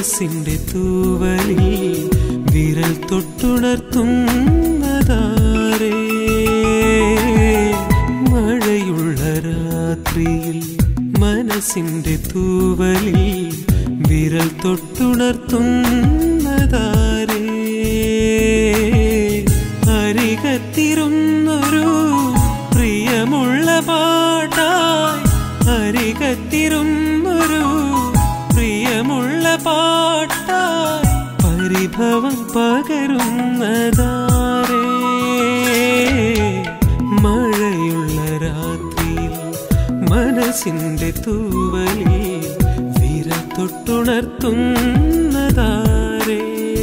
മനസ്സിന്റെ തൂവലിൽ വിരൽ തൊട്ടുണർത്തുന്നതാരേ മഴയുള്ള രാത്രിയിൽ മനസ്സിന്റെ തൂവലിൽ വിരൽ തൊട്ടുണർത്തുന്നതാരേ അരികത്തിരുന്നൊരു പ്രിയമുള്ള പാട്ടായി അരികത്തിരുന്നൊരു പ്രിയമുള്ള പാട്ടായി പരിഭവം പകരുന്നതാരേ മഴയുള്ള രാത്രിയിൽ മനസ്സിന്റെ തൂവലിൽ വിര തൊട്ടുണർത്തുന്നതാരേ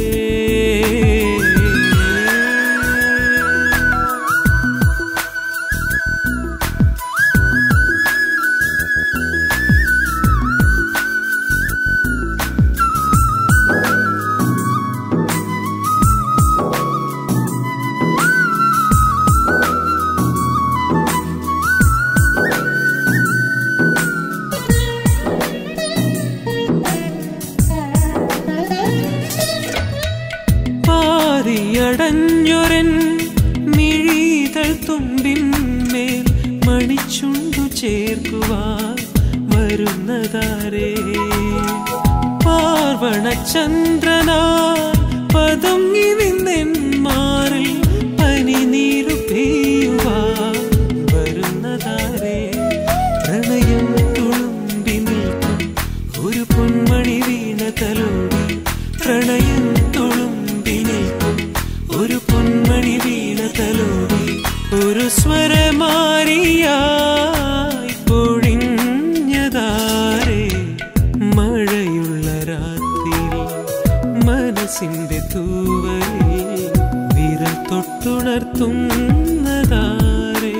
പാതിയടഞ്ഞൊരൻ മിഴിതൾ തുമ്പിന്മേൽ മണിച്ചുണ്ടു ചേർക്കുവാൻ വരുന്നതാരേ പാർവണചന്ദ്രനായി പതുങ്ങി നിന്നെന്മാറിൽ പനിനീരു പെയ്യുവാൻ വരുന്നതാരേ പ്രണയം തുളുമ്പി നിൽക്കും ഒരു പൊന്മണി വീണ തലോടി പ്രണയം തുളുമ്പി നിൽക്കും ഒരു പൊന്മണി വീണ തലോടി ഒരു സ്വരമാരിയായി പൊഴിഞ്ഞതാരേ മഴയുള്ള രാത്രിയിൽ മനസ്സിന്റെ തൂവലിൽ വിരൽ തൊട്ടുണർത്തുന്നതാരേ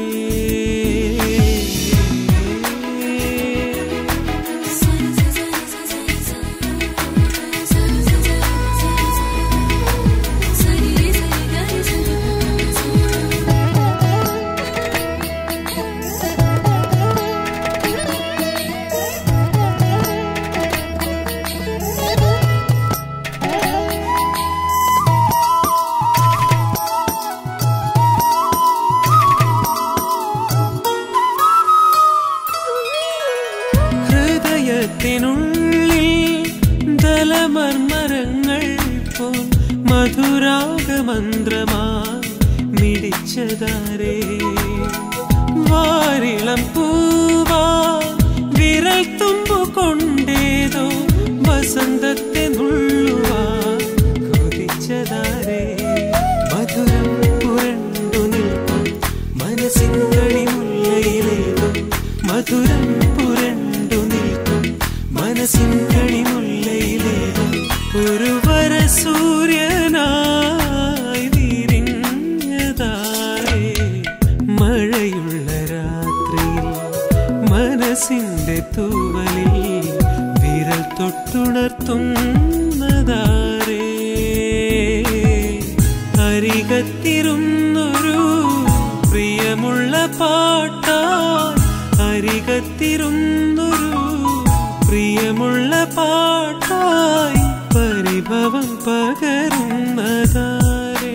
ഹൃദയത്തിനുള്ളിൽ ദലമർമരങ്ങൾ പോൽ മധുരാഗമന്ത്രമായി മിടിച്ചതാരേ വാരിളം പൂവാ വിരൽ തുമ്പു കൊണ്ടേതോ വസന്തത്തെ നുള്ളുവാ കൊതിച്ചതാരേ മധുരം പുരണ്ടു നിൽക്കും മനസ്സിൻകളി മുല്ലയിലേതോ മധുരം പുരണ്ടു നിൽക്കും മനസ്സിൻകളി മുല്ലയിലേതോ ഒരു വര സൂര്യനായി വിരിഞ്ഞതാരേ മഴയുള്ള രാത്രിയിൽ മനസ്സിന്റെ തൂവലിൽ വിരൽ തൊട്ടുണർത്തുന്നതാരേ അരികത്തിരുന്നൊരു പ്രിയമുള്ള പാട്ടായി അരികത്തിരുന്നൊരു പ്രിയമുള്ള പാട്ടായി പരിഭവം പകരുന്നതാരേ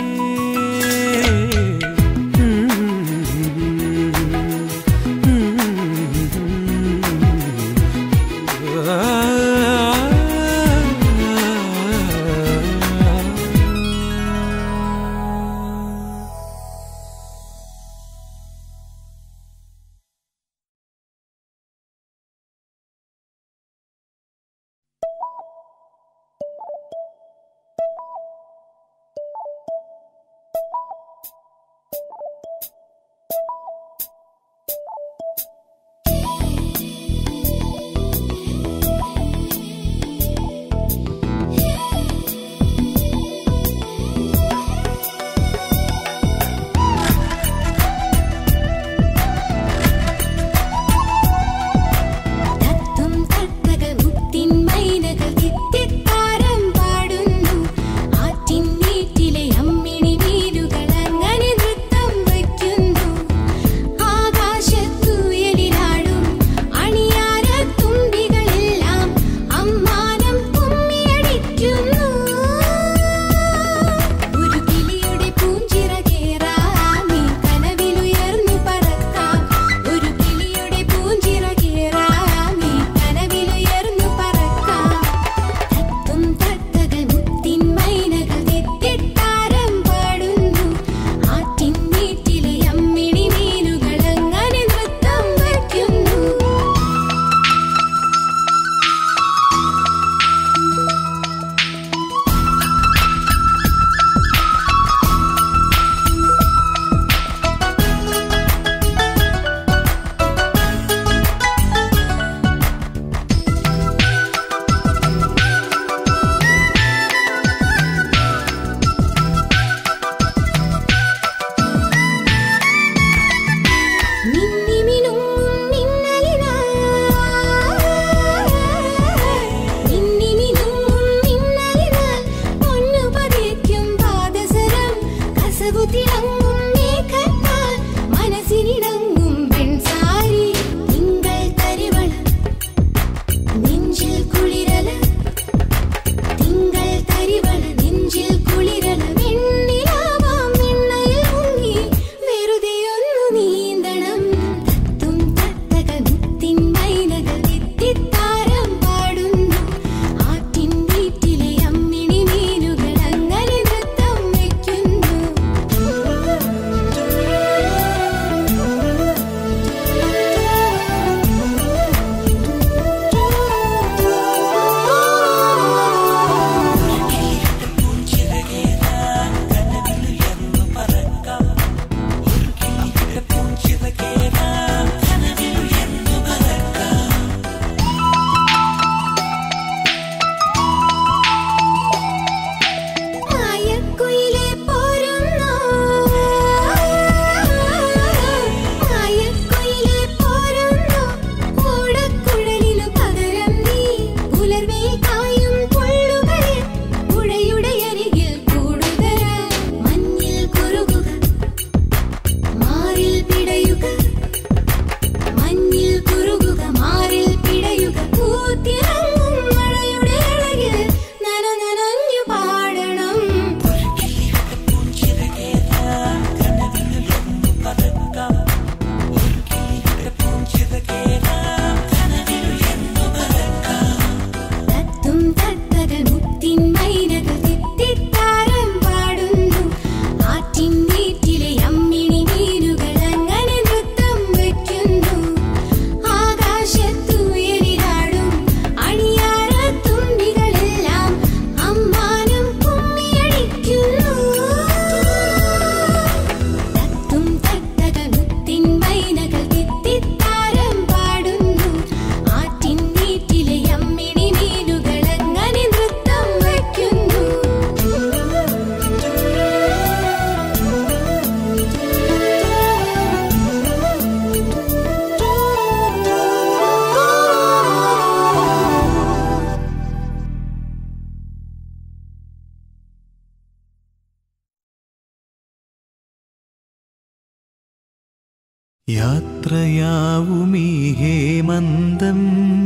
യാത്രയാവുമീ ഹേമന്തം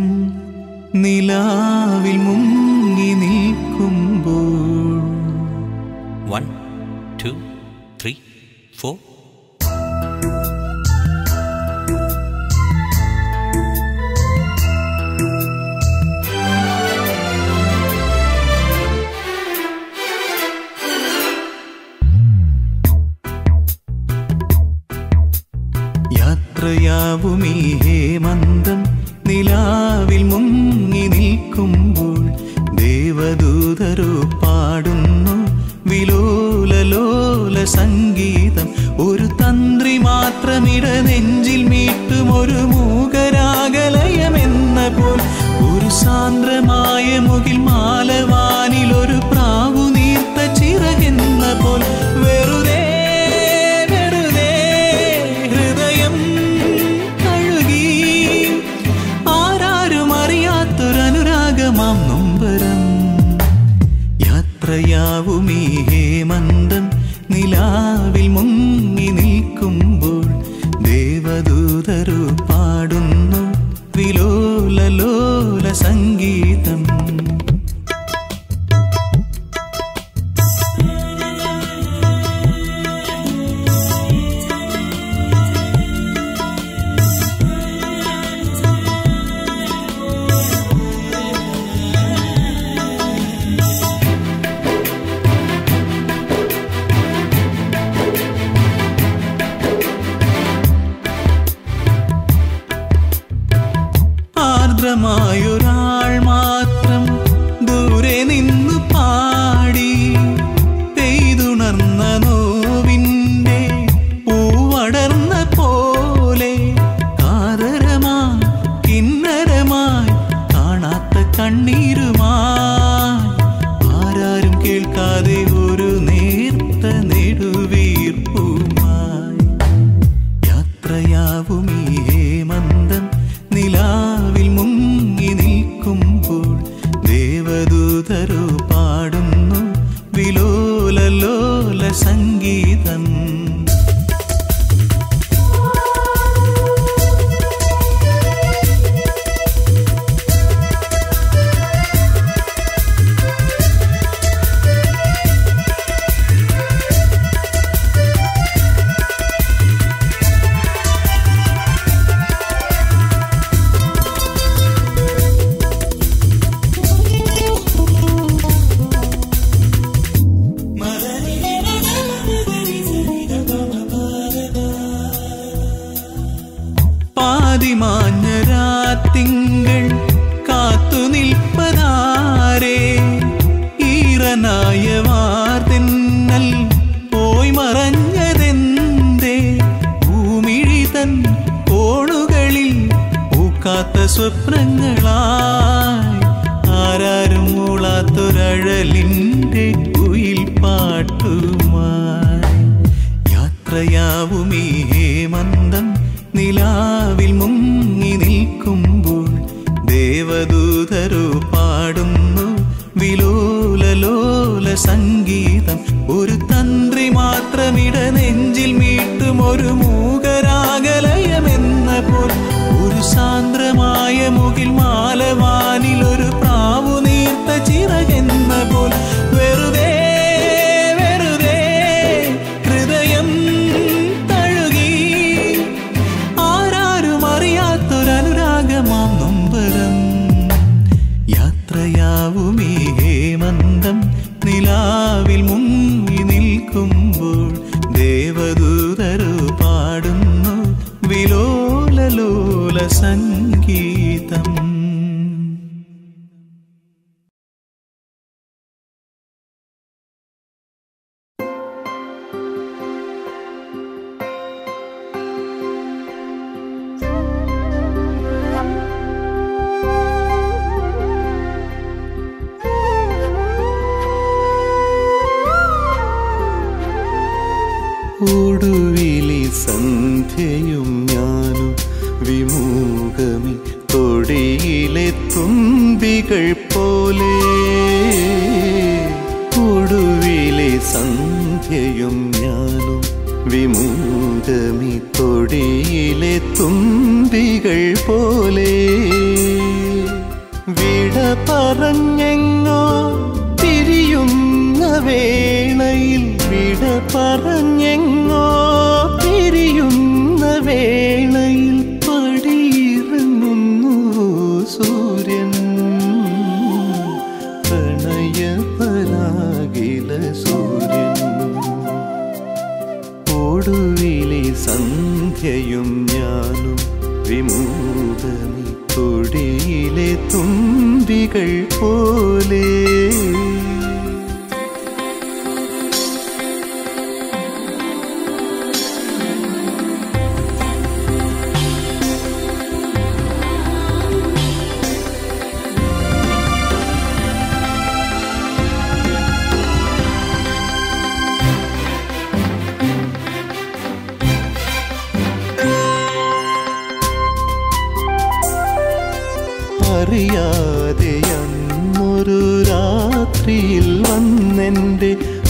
നിലാവിൽ മുങ്ങി നിൽക്കുമ്പോൾ വൺ ടു ത്രീ ഫോർ യാത്രയാവുമീ ഹേമന്തം നിലാവിൽ മുങ്ങി നിൽക്കുമ്പോൾ ദേവദൂതരോ പാടുന്നു വിലോലലോല സംഗീതം ഒരു തന്ത്രി മാത്രമിട നെഞ്ചിൽ മീട്ടും ഒരു മൂകരാഗലയമെന്ന പോൽ ഒരു സാന്ദ്രമായ മുകിൽ മാലവാനിൽ ഒരു പ്രാവു നീർത്ത ചിറകെന്ന പോൽ വെറുതെ വെറുതെ ഹൃദയം കഴുകി ആരാരും അറിയാത്തൊരനുരാഗമാം നൊമ്പരം യാത്രയാവുമീ ഹേമന്തം നിലാവിൽ മുങ്ങി നിൽക്കുമ്പോൾ ദേവദൂതരു പാടുന്നു വിലോലലോല സംഗീതം ആർദ്രമായൊരാൾ മാത്രം ദൂരെ നിന്നു പാടി പെയ്തുണർന്ന നോവിൻ്റെ പൂവടർന്ന പോലെ കാതരമായി കിന്നരമായി കാണാത്ത കണ്ണീരുമായി ആരാരും കേൾക്കാതെ ഒരു നേർത്ത നെടുവീർപ്പുമായി യാത്രയാവുമീ ഹേമന്തം നിലാവിൽ മുങ്ങി നിൽക്കുമ്പോൾ ദേവദൂതരോ പാടുന്നു വിലോലലോല സംഗീതം പാതിമാഞ്ഞരാത്തിങ്കൾ കാത്തു നിൽപ്പതാരേ ഈറനായ വാർതെന്നൽ പോയി മറഞ്ഞതെന്തേ ഭൂമിഴിതൻ കോണുകളിൽ പൂക്കാത്ത സ്വപ്നങ്ങളായി ആരാരും മൂളാത്തൊരഴലിൻ്റെ കുയിൽ പാട്ടുമായി യാത്രയാവുമീ ഹേമന്തം നിലാവിൽ മുങ്ങി നിൽക്കുമ്പോൾ ദേവദൂതരോ പാടുന്നു വിലോലലോല സംഗീതം ഒരു തന്ത്രി മാത്രമിട നെഞ്ചിൽ മീട്ടും ഒരു മൂകരാഗലയമെന്ന പോൽ ഒരു സാന്ദ്രമായ മുകിൽ മാലവാനിൽ ഒരു പ്രാവു നീർത്ത ചിറകെന്ന പോൽ വെറുതെ വെറുതെ ഹൃദയം തഴുകി ആരാരും അറിയാത്തൊരനുരാഗമാം നൊമ്പരം യാത്രയാവുമീ ഹേമന്തം നിലാവിൽ മുങ്ങി നിൽക്കുമ്പോൾ ദേവദൂതരു പാടുന്നു വിലോലലോല സംഗീതം ഒടുവിലെ സന്ധ്യയും ഞാനും വിമൂകമി തൊടിയിലെ തുമ്പികൾ പോലെ ഒടുവിലെ സന്ധ്യയും ഞാനും വിമൂകമി തൊടിയിലെ തുമ്പികൾ പോലെ വിട പറഞ്ഞെങ്ങോ പിരിയുന്ന വേളയിൽ വിട പറഞ്ഞെങ്ങോ പിരിയുന്ന വേളയിൽ പടിയിറങ്ങുന്നു സൂര്യൻ പ്രണയപരാകില സൂര്യൻ ഒടുവിലെ സന്ധ്യയും ഞാനും വിമൂകമി തൊടിയിലെ തുമ്പികൾ പോലെ അറിയാതെ അന്നൊരു രാത്രിയിൽ വന്നെൻ്റെ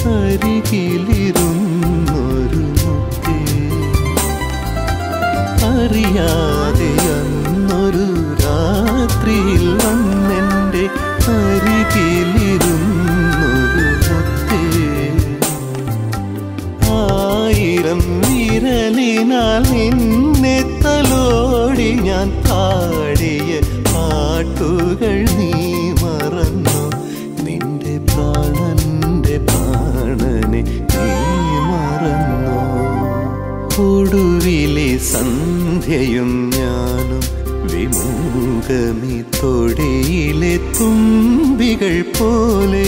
അരികിലിരുന്നൊരു മുത്തേ അറിയാതെ അന്നൊരു രാത്രിയിൽ വന്നെൻ്റെ അരികിലിരുന്നൊരു മുത്തേ ആയിരം വിരലിനാൽ നിന്നെ തലോടി ഞാൻ പാടിയ പാട്ടുകൾ നീ മറന്നു നിന്റെ പ്രാണന്റെ പ്രാണനെ നീ മറന്നു ഒടുവിലെ സന്ധ്യയും ഞാനും വിമൂകമി തൊടിയിലെ തുമ്പികൾ പോലെ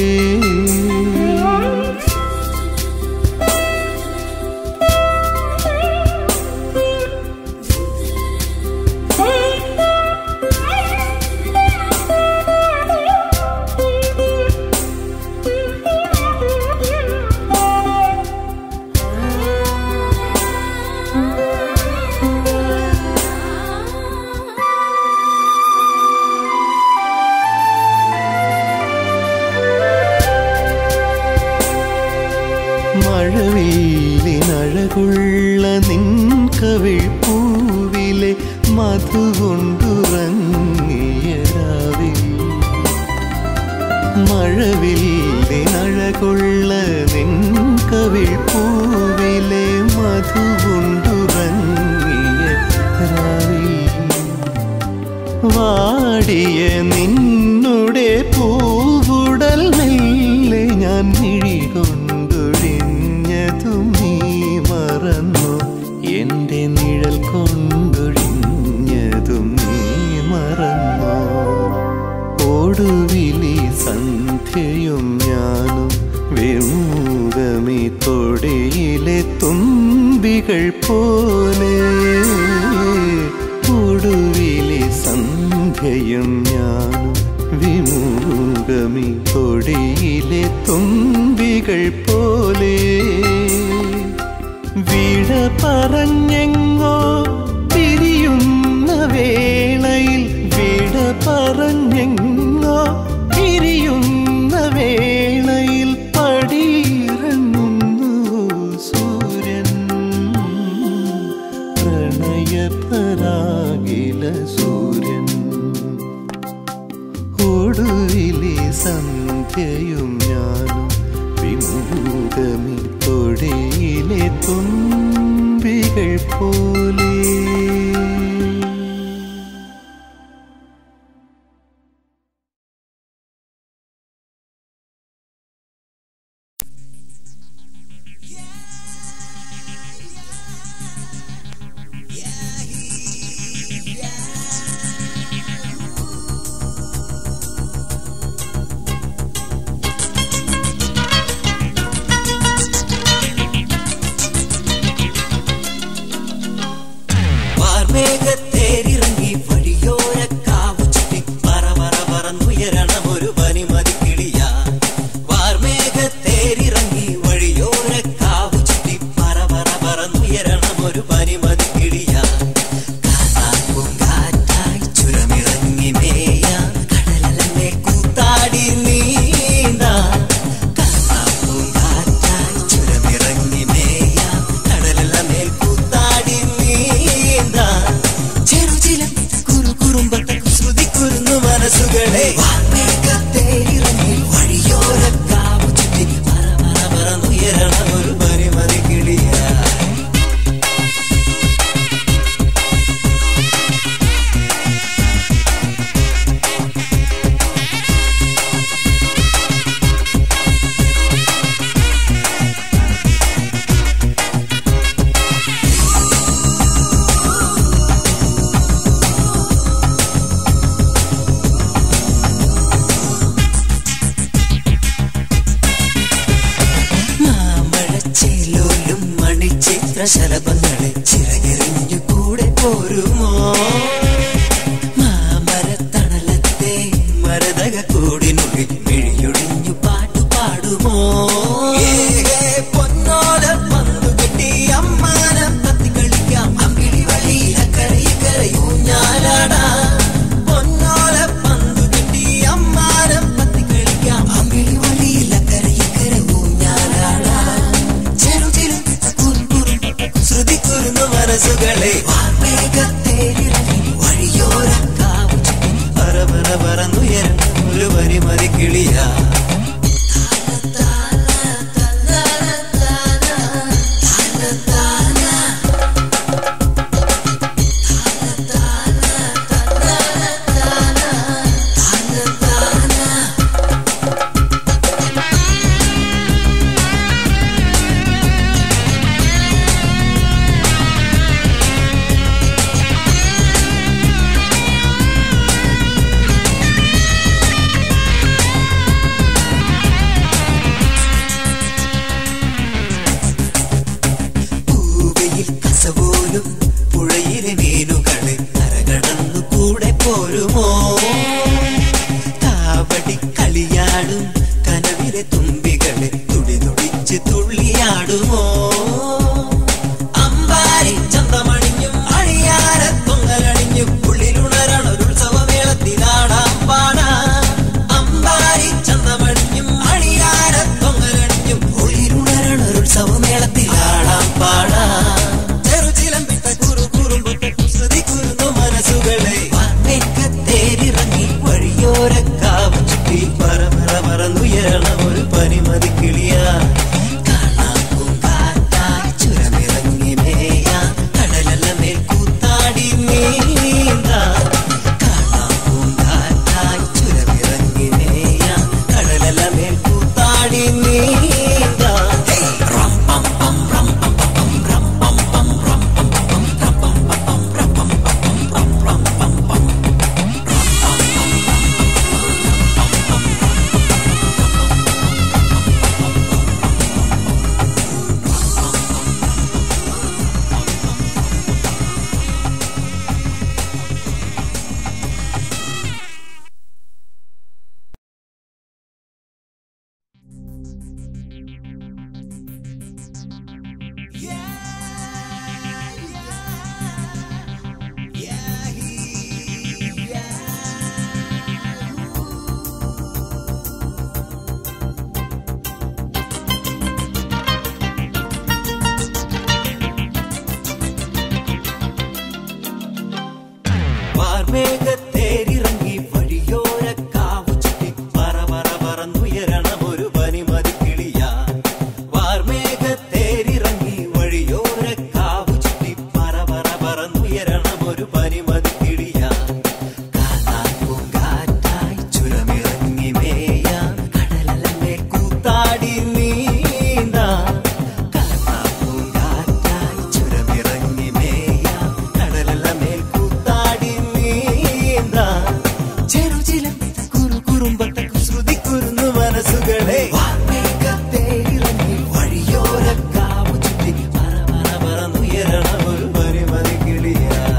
മഴവില്ലിനഴകുള്ള നിൻ കവിൾ പൂവിലെ മധുകൊണ്ടുറങ്ങിയ രാവിൽ മഴവില്ലിനഴകുള്ള നിൻ കവിൾ പൂവിലെ മധുകൊണ്ടുറങ്ങിയ രാവിൽ വാടിയ നിന്നുടെ പൂവുടൽ മെല്ലെ ഞാൻ മിഴികൊണ്ടൊഴിഞ്ഞതും നീ മറന്നു എൻ്റെ നിഴൽ കൊണ്ടൊഴിഞ്ഞതും നീ മറന്നു ഒടുവിലി സന്ധ്യയും ഞാനും വിമൂകമി തൊടിയിലെ തുമ്പികൾ പോലെ ഒടുവിലെ സന്ധ്യയും ഞാനും വിമൂകമി തൊടിയിലെ തുമ്പികൾ പോലെ വിട പറഞ്ഞെങ്ങോ പിരിയുന്ന വേളയിൽ വിട പറഞ്ഞെങ്ങോ പിരിയുന്ന വേളയിൽ പടിയിറങ്ങുന്നു സൂര്യൻ പ്രണയപരാകില സൂര്യൻ ഒടുവിലെ സന്ധ്യയും ഞാനും വിമുഖമി തൊടിയിലെ തുമ്പികൾ പോലെ വാർമേഘത്തേരിറങ്ങി വഴിയോര കാവു ചുറ്റി പറ പറ പറന്നുയരണം ഒരു പനിമതിക്കിളിയ വാർമേഘത്തേരിറങ്ങി വഴിയോര കാവു ചുറ്റി പറ പറ പറന്നുയരണം ഒരു പനിമതിക്കിളിയ കാറ്റാക്കും കാറ്റായി ചുരമിറങ്ങി മേയ കടലല്ലേ കൂത്താടി നീന്താ കാറ്റാക്കും കാറ്റായി ചുരമിറങ്ങി മേയ കടലല്ലേ മനസ്സുകളെ വാർമേഘത്തേരിറങ്ങി വഴിയോര കാവു ചുറ്റി പറ പറ പറന്നുയരണം ഒരു പരിമതി കിളിയാ മാമഴച്ചേലോലും മണിച്ചിത്ര ശലഭങ്ങളെ ചിറകെറിഞ്ഞു കൂടെ പോരുമോ മാമരത്തണലത്തെ മരതക കൂടിനുള്ളിൽ മിഴിയൊഴിഞ്ഞു പാട്ടു പാടുമോ പൊന്നോല പന്തു കെട്ടി അമ്മാനം തത്തി കളിക്കാം അമ്പിളി വഴിയില കരയുകരയൂഞ്ഞാലാടാം പൊന്നോല പന്തു കെട്ടി അമ്മാനം തത്തി കളിക്കാം അമ്പിളി വഴിയില കരയുകരയൂഞ്ഞാലാടാം ചെറുചിലും ശ്രുതിക്കുരുന്നു മനസ്സുകളെ വാർമേഘത്തേരിറങ്ങി വഴിയോര കാവു ചുറ്റി പറ പറ പറന്നുയരണം ഒരു വരിമതി കിളിയാ പൂവയിൽ കസപോലും പുഴയിലെ മീനുകളെ കരകടന്നു കൂടെ പോരുമോ കാവടി കളിയാടും കനവിലെ തുമ്പികളെ തുടി തുടിച്ച് തുള്ളിയാടുമോ അമ്പാരി ചന്തമണിഞ്ഞും അഴിയാര തൊങ്ങലണിഞ്ഞും ഉള്ളിലുണരണൊരുത്സവമേളത്തിലാടാം പാടാ അമ്പാരി ചന്തമണിഞ്ഞും അഴിയാര തൊങ്ങലണിഞ്ഞും ഉള്ളിലുണരണൊരുത്സവമേളത്തിലാടാം പാടാ ചെറുചിലമ്പിട്ട കുറു കുറുമ്പുട്ട കുസൃതി കുരുന്നു മനസ്സുകളെ വാർമേഘത്തേരിറങ്ങി വഴിയോര കാവ് ചുറ്റി പറ പറ പറന്നുയരണം ഒരു പരിമതി കിളിയാ കാണാൻ പൂങ്കാറ്റായി ചുരമിറങ്ങി മേയാൻ കടലല്ല മേൽ കൂത്താടി നീന്താൻ കാണാൻ പൂങ്കാറ്റായി ചുരമിറങ്ങി മേയാൻ കടലല്ല മേൽ കൂത്താടി നീന്താൻ റം പം പം റം പം പം റം പം പം റം പം പം റം പം പം റം പം പം റം റം പം പം വാർമേഘത്തേരിറങ്ങി വഴിയോര കാവു ചുറ്റി പറ പറ പറന്നുയരണം ഒരു പനിമതി കിളിയാ വാർമേഘത്തേരിറങ്ങി വഴിയോര കാവു ചുറ്റി പറ പറ പറന്നുയരണം ഒരു പനിമതി കിളിയാ കാണാൻ പൂങ്കാറ്റായി ചുരമിറങ്ങി മേയാൻ കടലല്ലേ കൂത്താടി നീന്താ കാണാൻ പൂങ്കാറ്റായി ചുരമിറങ്ങി മേയാൻ കടലല്ല മേൽ കൂത്താടി നീന്താ ചെറുചിലമ്പിത കുറു കുറുമ്പട്ട ശ്രുതി കുരുന്നു മനസ്സുകളെ വാർമേഘത്തേരിറങ്ങി വഴിയോര കാവു ചുറ്റി പറ പറ പറന്നുയരണം ഒരു പരിമതി കിളിയായി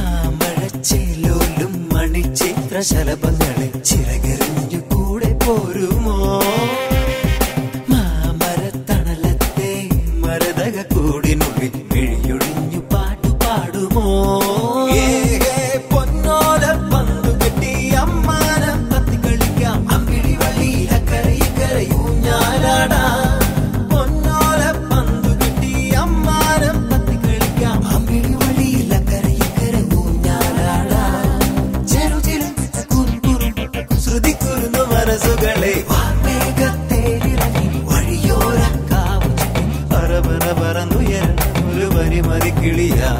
മാമഴച്ചേലോലും മണിച്ചിത്ര ശലഭങ്ങളെ ചിറകെറിഞ്ഞു കൂടെ പോയി മുറി മിഴിയൊഴിഞ്ഞു പാട്ടു പാടുമോ ഏഹേ, പൊന്നോല പന്തു കെട്ടി അമ്മാനം തത്തി കളിക്കാം അമ്പിളി വള്ളിയിലക്കരെ ഇക്കരെ ഊഞ്ഞാലാടാം പൊന്നോല പന്തു കെട്ടി അമ്മാനം തത്തി കളിക്കാം അമ്പിളി വള്ളിയിലക്കരെ ഇക്കരെ ഊഞ്ഞാലാടാം ചെറുചിലും ശ്രുതിക്കുരുന്നു മനസ്സുകളെ വാമേഘത്തേരിറങ്ങി വഴിയോരക്കാവ് ചുറ്റി പറ പറ പറന്നുയരണം ഒരു വരി മതിക്കിളിയാ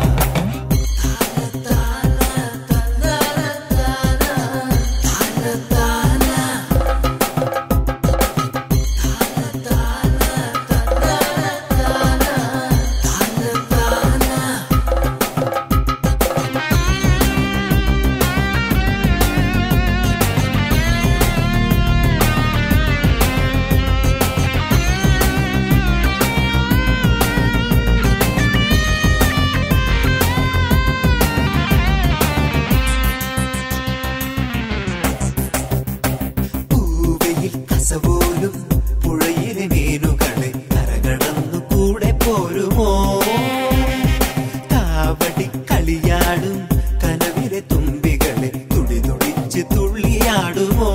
പൂവയിൽ കസപോലും പുഴയിലെ മീനുകളെ കരകടന്നു കൂടെ പോരുമോ കാവടി കളിയാടും കനവിലെ തുമ്പികളെ തുടി തുടിച്ച് തുള്ളിയാടുമോ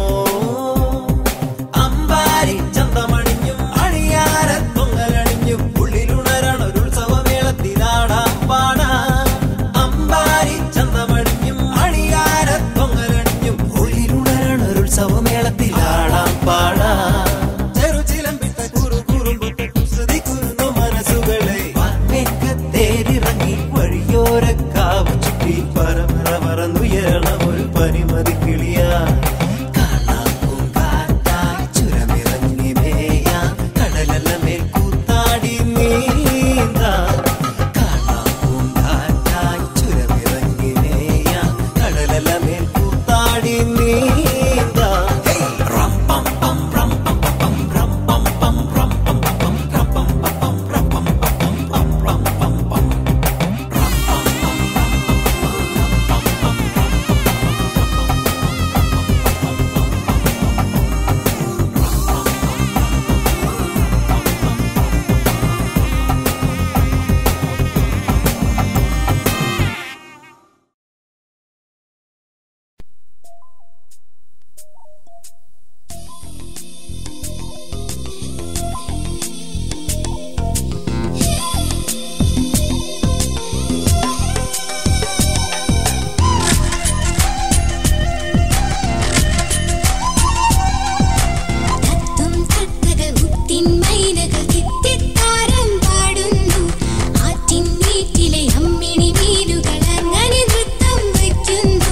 അമ്പാരി ചന്തമണിഞ്ഞും അണിയാര തൊങ്ങലണിഞ്ഞും ഉള്ളിലുണരണ ഒരു ഉത്സവമേളത്തിനാടാം പാടാ അമ്പാരി ചന്തമണിഞ്ഞും അണിയാര തൊങ്ങലണിഞ്ഞും ഉള്ളിലുണരണ ഒരു ഉത്സവമേളത്തിലാടാം പാടാ ചെറുചിലമ്പിട്ട കുറു കുറുമ്പുട്ട കുസൃതി കുരുന്നു മനസ്സുകളെ തേരിറങ്ങി വഴിയോരക്കാവ് ചുറ്റി പറമറ പറന്നുയരണം ഒരു പനിമതി കിളിയാ കാണാം പൂങ്കാറ്റായി ചുരമിറങ്ങി മേയാം കടലല്ല മേൽ കൂത്താടി നീന്താം കാണാം പൂങ്കാറ്റായി ചുരമിറങ്ങി മേയാം കടലല്ല മേൽ കൂത്താടി നീന്താം ഹേയ്! റം പം പം റം പം പം റം പം പം റം പം പം റം പം പം റം പം പം റം പം പം തത്തും തത്തകൾ മുത്തിൻ മൈനകൾ തിത്തിത്താരം പാടുന്നു ആറ്റിൻ വീട്ടിലെ അമ്മിണി മീനുകൾ അങ്ങനെ നൃത്തം വയ്ക്കുന്നു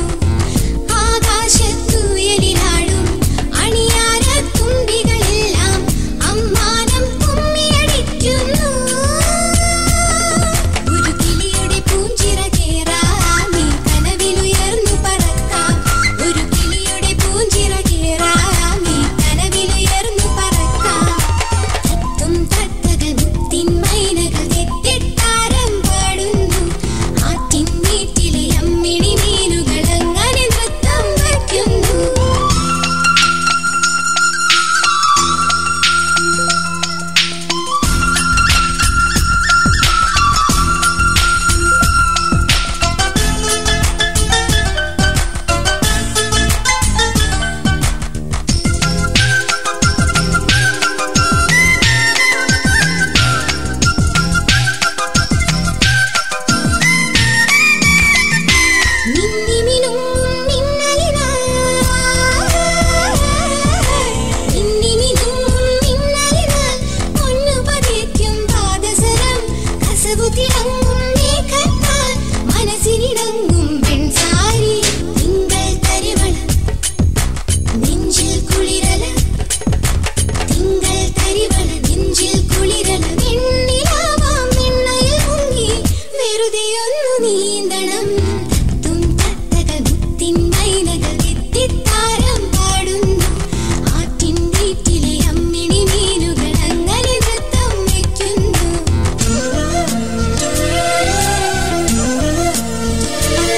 ആകാശത്തൂയലിലാടും അണിയാര തുമ്പികളെല്ലാം അമ്മാനം കുമ്മിയടിക്കുന്നു ഒരു കിളിയുടെ പൂഞ്ചിറ കേറാം നീ കനവിലുയർന്നു പറക്കാം ഒരു കിളിയുടെ പൂഞ്ചിറ കേറാം നീ കനവിലുയർന്നു പറക്കാം തത്തും തത്തകൾ മുത്തിൻ മൈനകൾ തെറ്റിത്താരം പാടുന്നു ആറ്റിൻ വീട്ടിലെ അമ്മിണി മീനുകൾ അങ്ങനെ നൃത്തം വയ്ക്കുന്നു മിന്നിമിനുങ്ങും മിന്നലിനായി മിന്നിമിനുങ്ങും മിന്നലിനായി പൊന്നു പതിക്കും പാദസരം കസവു തിളങ്ങും മേഘത്താൽ മനസ്സിനിടങ്ങും പെൺസാരി തിങ്കൾ കരിവള നെഞ്ചിൽ കുളിരല തിങ്കൾ കരിവള നെഞ്ചിൽ കുളിരല വെണ്ണിലാവാം വെണ്ണയിൽ മുങ്ങി വെറുതെയൊന്നു നീന്തണം തും തത്തകൾ മുത്തിൻ മൈനകൾ എത്തിത്താരം പാടുന്നു ആറ്റിൻ വീട്ടിലെ അമ്മിണി മീനുകൾ അങ്ങനെ നൃത്തം വയ്ക്കുന്നു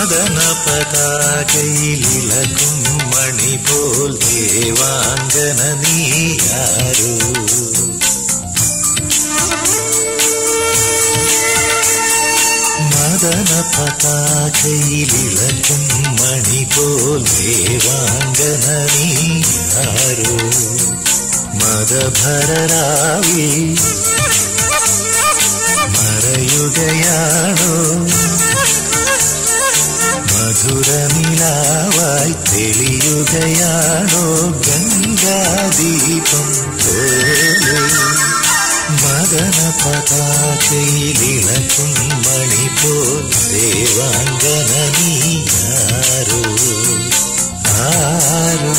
മദന പതാകയിലിളകും മണി പോൽ ദേവാംഗന നീയാരോ മദന പതാകയിലിളകും മണി പോൽ ദേവാംഗന നീയാരോ മദഭരരാവി മറയുകയാണോ മധുരനിലാവായി തെളിയുകയാണോ ഗംഗാദീപം പോലെ മദന പതാകയിലിളക്കും മണിപ്പോ ദേവാംഗന നീയാരോ ആരോ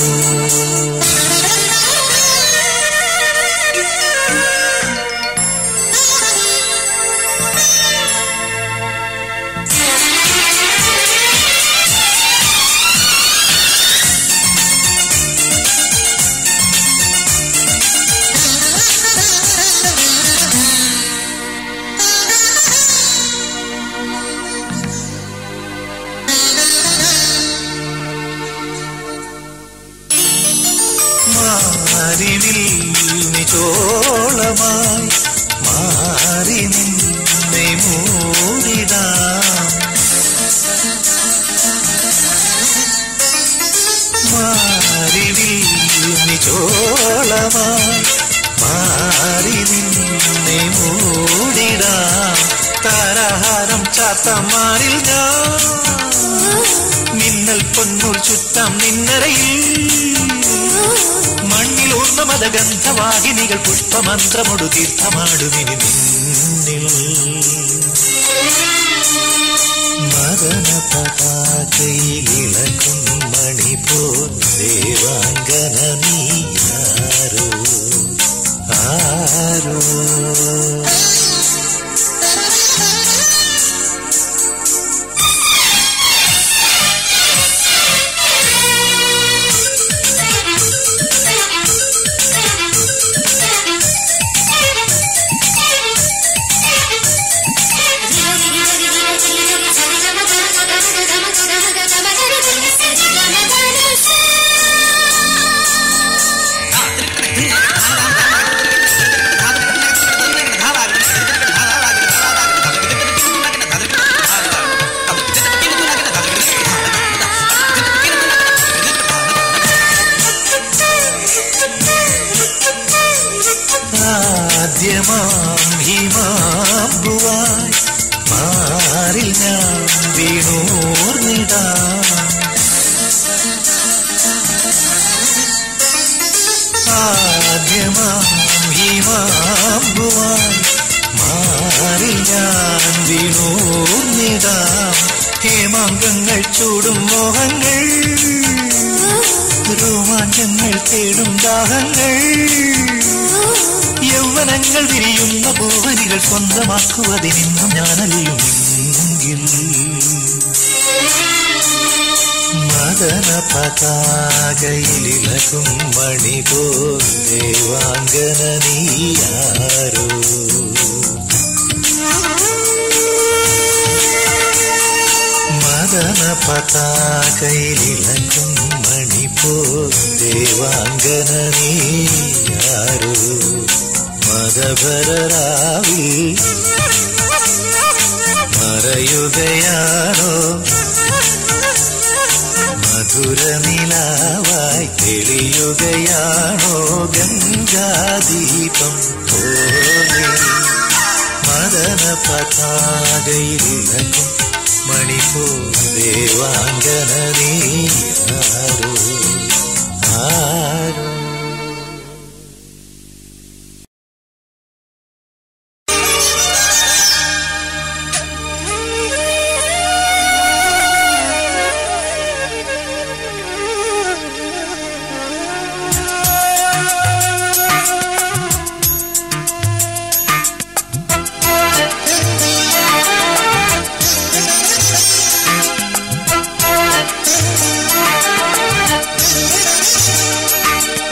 മാറിനിൽ നിചോളമായി മാറി നിന്നെ മൂടിടാം മാറിനിൽ നിചോളമായി മാറി നിന്നെ മൂടിടാം താരഹാരം ചാത്തമാരിൽ ഞാൻ മിന്നൽ പൊന്നൂൽ ചുറ്റാം നിന്നരയിൽ മണ്ണിൽ ഊർന്ന മതഗന്ധവാഹിനികൾ പുഷ്പമന്ത്രമൊടു തീർത്ഥമാടുമിനി നിന്നിൽ മദന പതാകയിലിളക്കും മണി പോ ദേവാംഗന നീയാരോ ആരോ ആദ്യമാം ഹിമാമ്പുവായി മാറിൽ ഞാൻ വീണൂർന്നിടാം ആദ്യമാം ഹിമാമ്പുവായി മാറിൽ ഞാൻ വീണൂർന്നിടാം ഹേമാങ്കങ്ങൾ ചൂടും മോഹങ്ങൾ രോമാഞ്ചങ്ങൾ തേടും ദാഹങ്ങൾ യൗവനങ്ങൾ വിരിയുന്ന ഭൂവനികൾ സ്വന്തമാക്കുവതിനിന്നും ഞാനറിയുമെങ്കിൽ മദന പതാകയിലിളകും മണി പോ ദേവാംഗന നീയാരോ മദന പതാകയിലിളക്കും മണി പോ ദേവാംഗന നീയാരോ മദഭരരാവി മറയുകയാണോ മധുരനിലാവായി തെളിയുകയാണോ ഗംഗാദീപം പോലെ മദന പതാകയിലിളക്കും മണിപ്പോ ദേവാംഗന നീയാരോ ആരോ Thank you.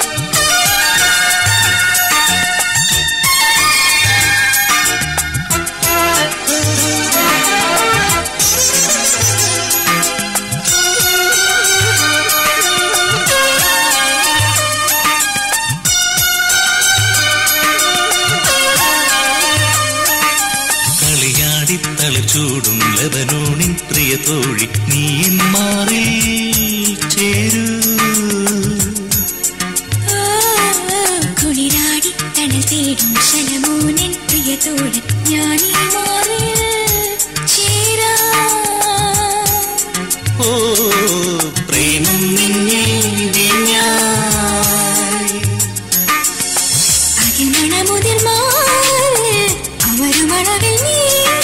തളിച്ചൂടും ലബനോണിൻ പ്രിയ തോഴി നീ എൻ മാറിൽ ചേരൂ കുളിരാടി തണൽ തേടും ശലമോനൻ പ്രിയതോട് ഞാനീ മാറിൽ ചേരാ ഓ പ്രേമം നിന്നെ വിഞ്ഞായി അകിമണമുതിർമാറ് അവരുമളവിൽ നീ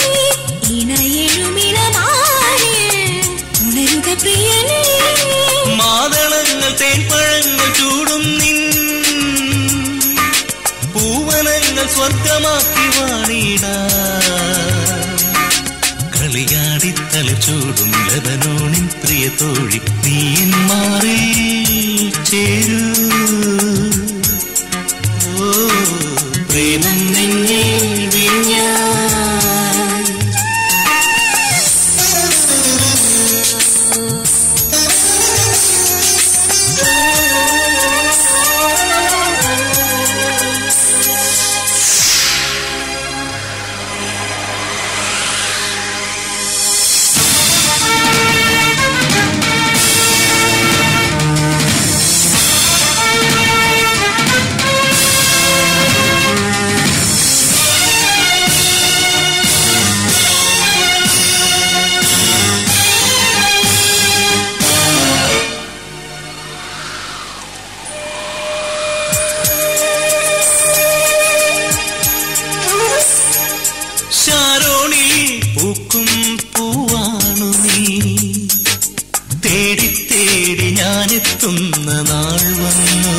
ഇണയെഴുമിളമാറ് ഉണരുക പ്രിയനേ മാതളങ്ങൾ തേൻപഴങ്ങൾ ചൂടും നിൻ പൂവനങ്ങൾ സ്വർഗമാക്കി വാണിട കളിയാടി തലച്ചൂടും ലബനോണിൻ പ്രിയ തോഴി നീ എൻ മാറിൽ ചേരൂ ഓ പ്രേമം നിന്നെ വിഞ്ഞായി ശാരോണിൽ പൂക്കും പൂവാണു നീ തേടി തേടി ഞാനെത്തുന്ന നാൾ വന്നു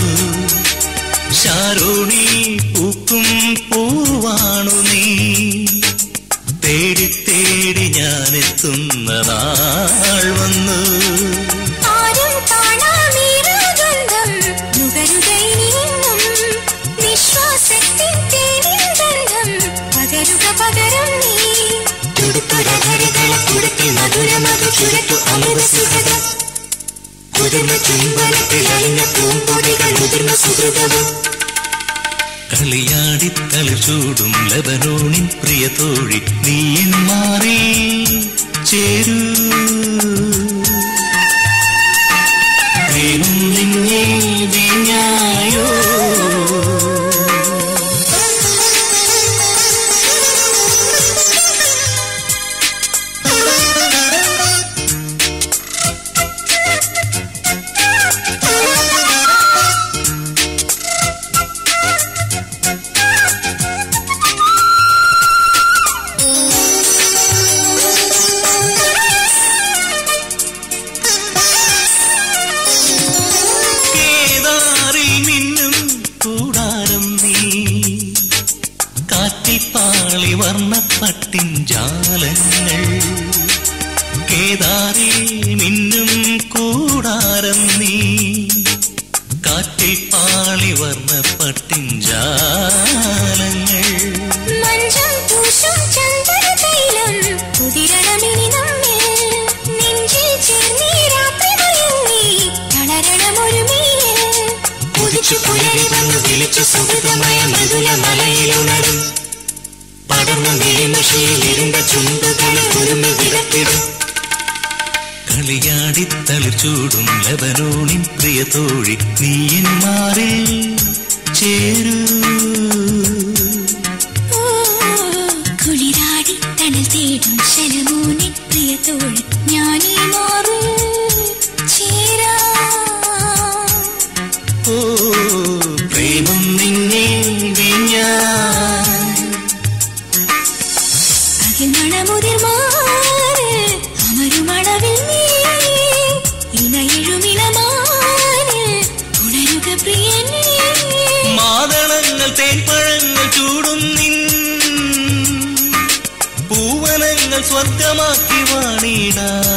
ശാരോണി പൂക്കും പൂവാണു നീ തേടി തേടി ഞാനെത്തുന്ന നാൾ വന്നു ആരും കാണാമീരാഗന്ധം നുകരുകയിനിന്നും വിശ്വാസത്തിൻ തേനിൻ ഗന്ധം പകരുക പകരം നീ തുടുപ്പുരകളികളെ കുടുക്കി മധുരമത് ചുരത്തു അമൃത സുഹൃത കുതിർന്ന ചുംബനത്തിൽ അലിഞ്ഞ പൂമ്പൊടികൾ മുതിർന്ന സുഹൃതവും കളിയാടി തളിച്ചൂടും ലബനോണിൻ പ്രിയ തോഴി നീ എൻ മാറി ചേരൂ പ്രേമം നിന്നെ വിഞ്ഞായോ കേദാറിൽ മിന്നും കൂടാരം നീ കാറ്റിൽ പാളി വർണ്ണപ്പട്ടിൻ ജാലങ്ങൾ കേദാറിൽ മിന്നും കൂടാരം നീ കാറ്റിൽ പാളി വർണ്ണപ്പട്ടിൻ ജാലങ്ങൾ മഞ്ചം പൂശും ചന്ദ്രതൈലം കുതിരണമിനി നമ്മിൽ നെഞ്ചിൽ ചേർന്നീ രാത്രി മയങ്ങി തളരണമൊരുമയിൽ കുതിച്ചു പുലരി വന്നു വിളിച്ചു സുഹൃതമായ മൃദുല മലയിലുണരും പടർന്ന മിഴിമുഷിയിൽ ഇരുണ്ട ചുണ്ടുകളെ ഒരുമി വിടത്തിടും കളിയാടി തളിച്ചൂടും ലബനോണിൻ പ്രിയ തോഴി നീ എൻ മാറിൽ ചേരൂ ഓ, കുളിരാടി തണൽ തേടും ശലമോനെ പ്രിയത്തോട് ഞാനീ മാറൂ ചേരാ ഓ പ്രേമം നിന്നെ വിഞ്ഞായി അകിമണമുതിർമാറ് അമരുമളവിൽ നീ ഇണയെഴുമിളമാറ് ഉണരുക പ്രിയനേ മാതളങ്ങൾ തേൻപഴങ്ങൾ ചൂടും നിൻ പൂവനങ്ങൾ സ്വർഗമാക്കി വാണിട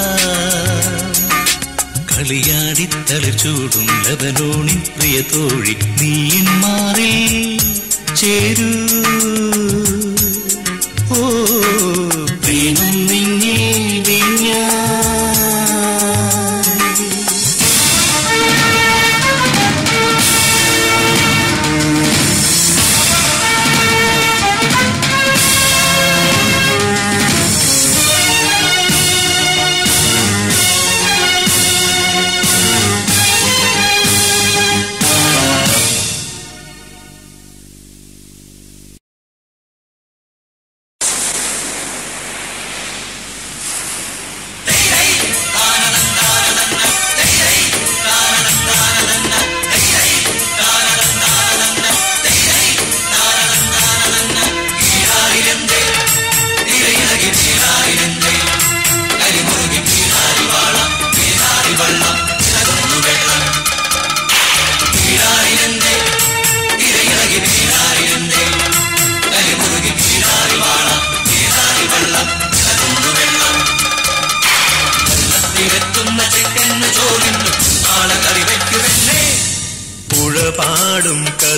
കളിയാടി തളിച്ചൂടും ലബനോണിൻ പ്രിയ തോഴി നീ എൻ മാറിൽ ചേരൂ ഓ പ്രേമം നിന്നെ വിഞ്ഞായി ആ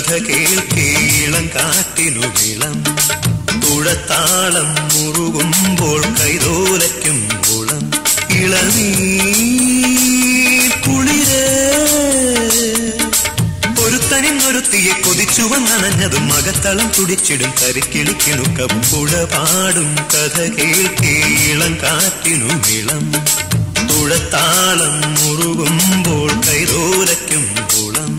കഥ കേൾക്കേളം കാറ്റിനു വിളം തുഴത്താളം മുറുകുമ്പോൾ കൈതോലയ്ക്കും കുളം ഇളനീ കുളിര് ഒരുത്തനിന്നൊരുത്തിയെ കൊതിച്ചു വന്നണഞ്ഞതും മകത്തളം തുടിച്ചിടും കരിക്കിളിക്കിണുക്കം പുഴ പാടും കഥ കേൾക്കേളം കാറ്റിനു വിളം തുഴത്താളം മുറുകുമ്പോൾ കൈതോലയ്ക്കും കുളം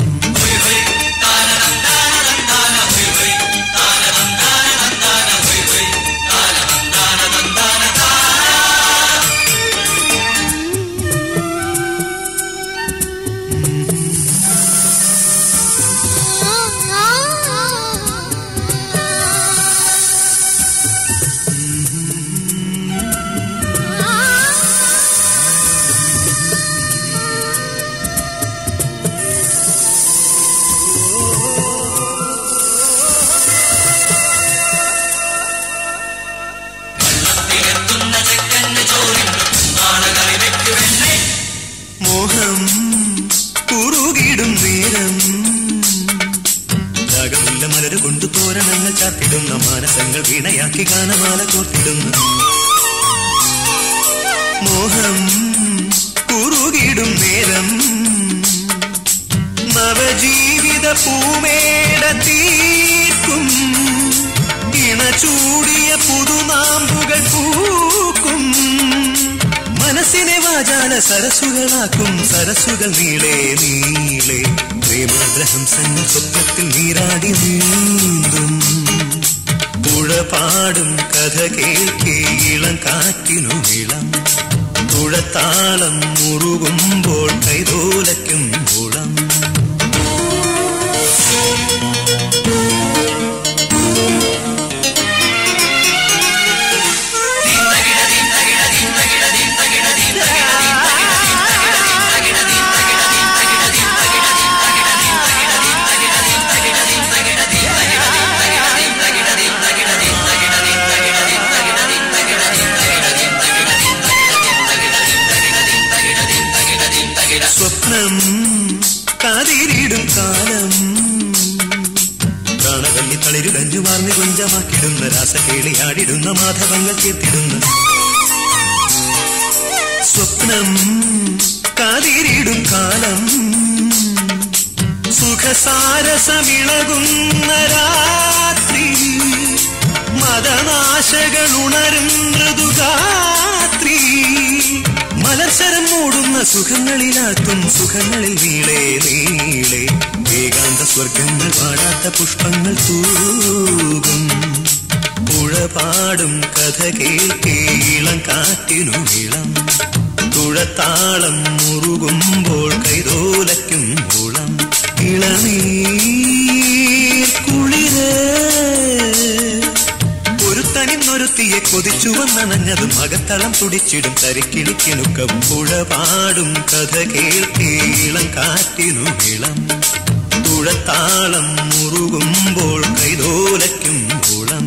മോഹം കുറുകിടും നേരം രാഗമില്ല മലര് കൊണ്ട് തോരണങ്ങൾ ചാത്തിടുന്ന മാനസങ്ങൾ വീണയാക്കി ഗാനമാല കോർത്തിടുന്നു മോഹം കുറുകിടും നേരം നവജീവിത പൂമേട തീർക്കും ഇണ ചൂടിയ പുതുനാമ്പുകൾ പൂക്കും മനസ്സിനെ വാചാല സരസുകളാക്കും സരസുകൾ നീളെ നീളെ പ്രേമാഗ്രഹംസങ്ങൾ സ്വപ്നത്തിൽ നീരാടി നീന്തും പുഴ പാടും കഥ കേൾക്കേ ഇളം കാറ്റിനു ഇളം തുഴത്താളം മുറുകുമ്പോൾ കൈതോലയ്ക്കും കുളം സ്വപ്നം കാതിരിടും കാലം കാണവല്ലി തളിരുടഞ്ഞു മാർന്നു കുഞ്ചമാക്കിടുന്ന രാസകേളിയാടിടുന്ന മാധവങ്ങൾ തീർത്തിടുന്ന സ്വപ്നം കാതിരിടും കാലം സുഖസാരസമിളകുന്ന രാത്രി മതനാശകൾ ഉണരും മൃദുഗാത്രി മലർശരം മൂടുന്ന സുഖങ്ങളിലാക്കും സുഖങ്ങളിൽ നീളെ നീളെ ഏകാന്ത സ്വർഗങ്ങൾ പാടാത്ത പുഷ്പങ്ങൾ തൂകും പുഴ പാടും കഥ കേൾക്കേ ഇളം കാറ്റിനു ഇളം തുഴത്താളം മുറുകുമ്പോൾ കൈതോലയ്ക്കും കുളം ഇളനീർ കുളിര് ഒരുത്തനിന്നൊരുത്തിയെ കൊതിച്ചു വന്നണഞ്ഞതും അകത്തളം തുടിച്ചിടും തരിക്കിളിക്കിണുക്കം പുഴ പാടും കഥ കേൾക്കേ ഇളം കാറ്റിനു ഇളം തുഴത്താളം മുറുകുമ്പോൾ കൈതോലയ്ക്കും കുളം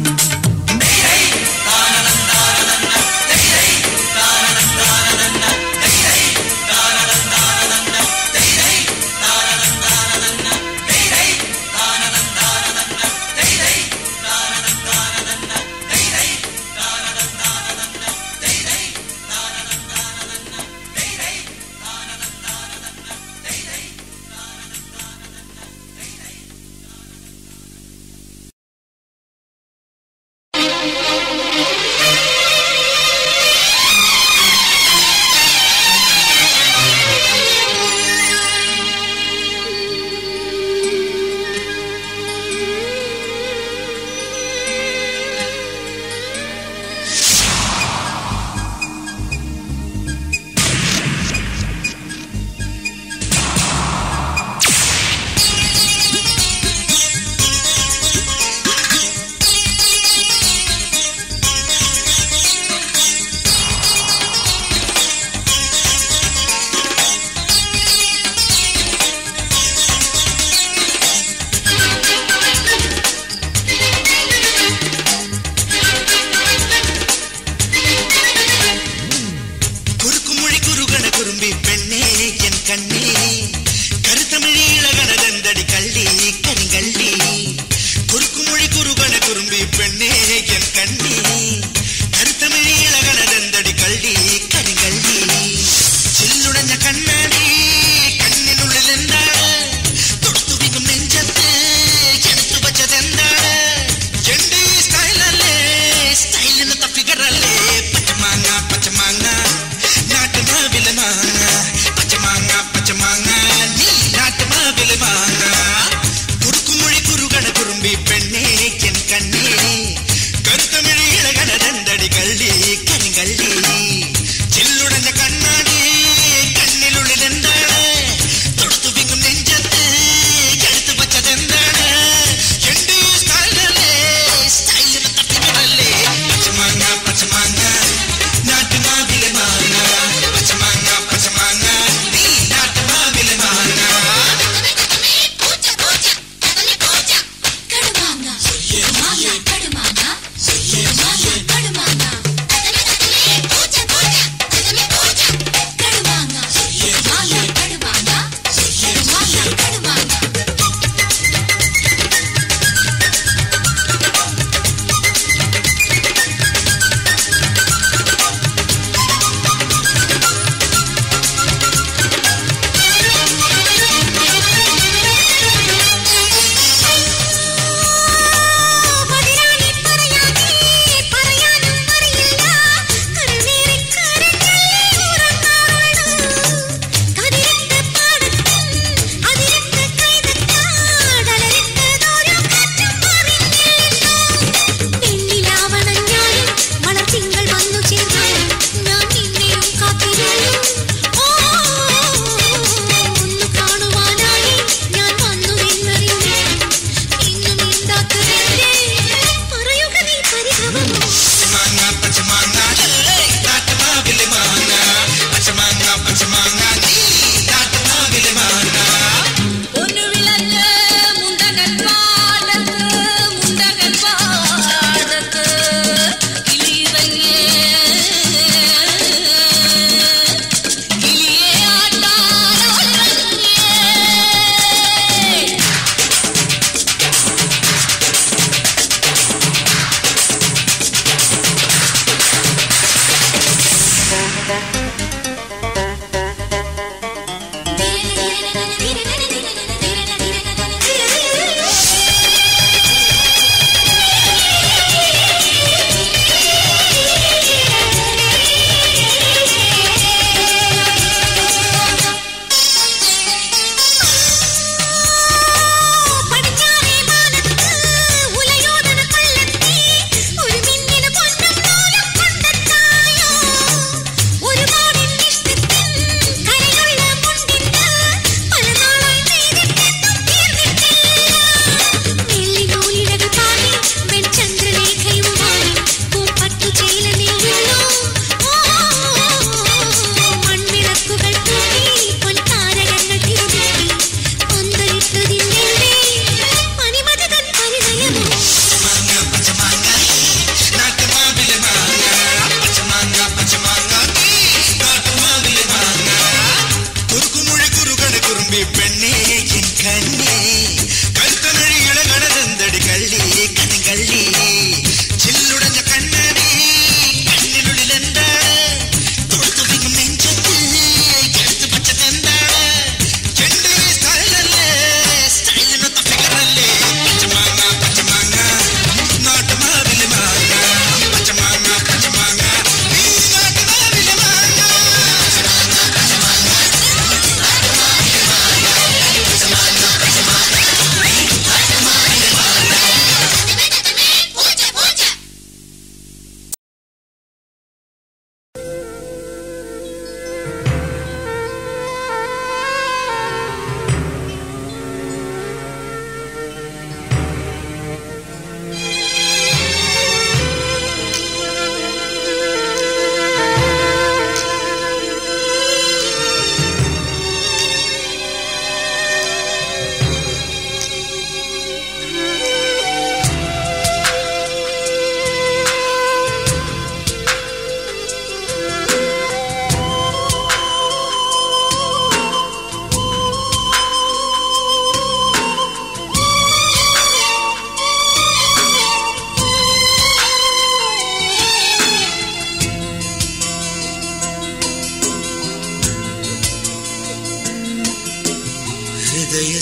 എൻ കണ്ണി കരുത്തമിഴി ഇളകണതെന്തടി കള്ളി കരിങ്കള്ളി ചില്ലുടഞ്ഞ കണ്ണാടി കണ്ണിനുള്ളിൽ എന്താണ് തൊടുത്തുടിക്കും നെഞ്ചത്ത് എടുത്തു വച്ചതെന്താണ് എന്റെ ഈ സ്റ്റൈലല്ലേ സ്റ്റൈലിന് തപ്പികറല്ലേ പച്ചമാങ്ങ പച്ചമാങ്ങ നാട്ടുമാവിലെ മാങ്ങ പച്ചമാങ്ങ പച്ചമാങ്ങ നീ നാട്ടുമാവിലെ മാങ്ങ കുറുക്കുമൊഴി കുറുകണ കുറുമ്പി പെണ്ണേ എൻ കണ്ണേ കരുത്തമിഴി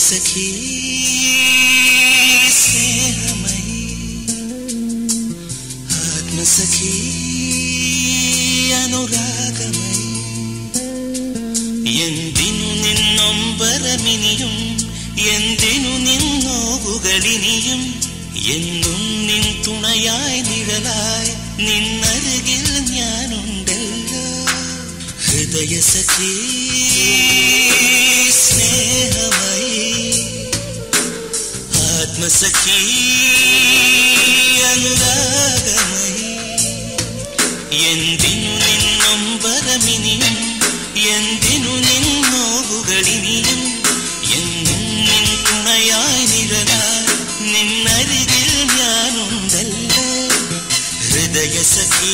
സഖി സ്നേഹമയി ആത്മസഖി അനുരാഗമയി എന്തിനു നിന്നൊമ്പരമിനിയും എന്തിനു നിന്നോവുകളിനിയും എന്നും നിൻ തുണയായി നിഴലായി നിന്നരുകിൽ ഞാനുണ്ടല്ലോ ഹൃദയ സഖി സ്നേഹമയി ആത്മസഖി അനുരാഗമയി എന്തിനു നിന്നൊമ്പരമിനിയും എന്തിനു നിന്നോവുകളിനിയും എന്നും നിൻ തുണയായി നിഴലായി നിന്നരികിൽ ഞാനുണ്ടല്ലോ ഹൃദയ സഖി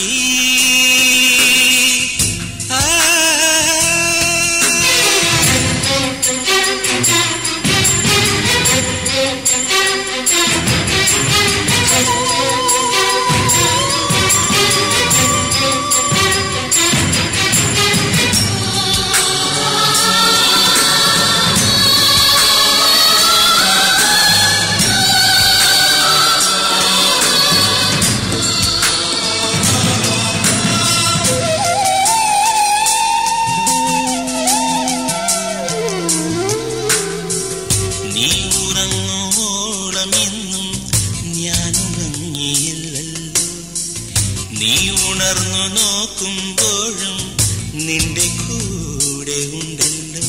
ആ നീ ഉറങ്ങുവോളം എന്നും ഞാൻ ഉറങ്ങിയില്ലല്ലോ നീ ഉണർന്നു നോക്കുമ്പോഴും നിന്റെ കൂടെ ഉണ്ടല്ലോ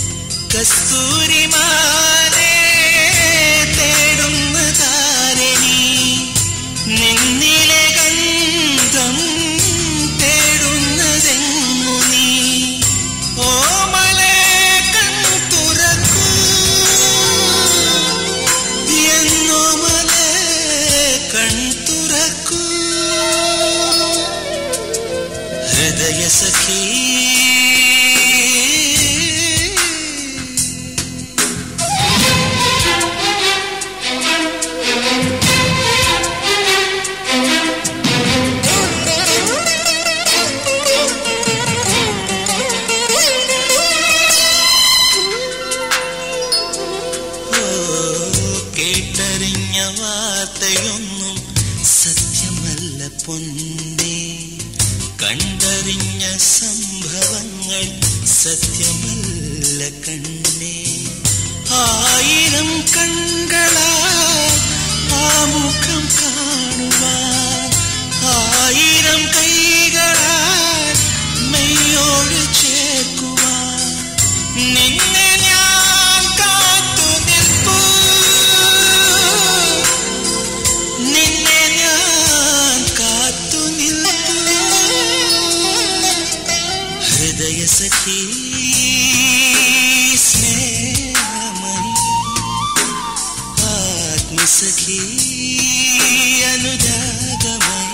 കസ്തൂരിമാനെ തേടുന്ന താരണി നിന്നിലെ ഗന്ധം തേടുന്നതെങ്ങു നീ ഓമലേ കൺ തുറക്കൂ എന്നോമലേ കൺ തുറക്കൂ ഹൃദയ സഖി ഓ, കേട്ടറിഞ്ഞ വാർത്തയൊന്നും സത്യമല്ല പൊന്നേ കണ്ടറിഞ്ഞ സംഭവങ്ങൾ സത്യമല്ല കണ്ണേ ആയിരം കണ്ണുകളാൽ ആ മുഖം കാണുവാൻ ആയിരം കൈകളാൽ മെയ്യോട് ചേർക്കുവാൻ നിന്നെ ഞാൻ കാത്തു നിൽപ്പൂ നിന്നെ ഞാൻ കാത്തു നിൽപ്പൂ ഹൃദയ സഖി സ്നേഹമണി ആത്മസഖി അനുരാഗമയി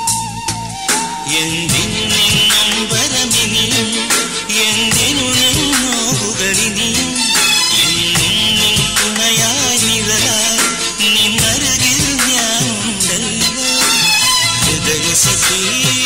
എന്തിനു നിന്നും വരമിനിയും എന്തിനു നിന്നോവുകളിനിയും എന്നും നിൻ തുണയായി നിഴലായി നിന്നരുകിൽ ഞാനുണ്ടല്ലോ ഹൃദയ സഖി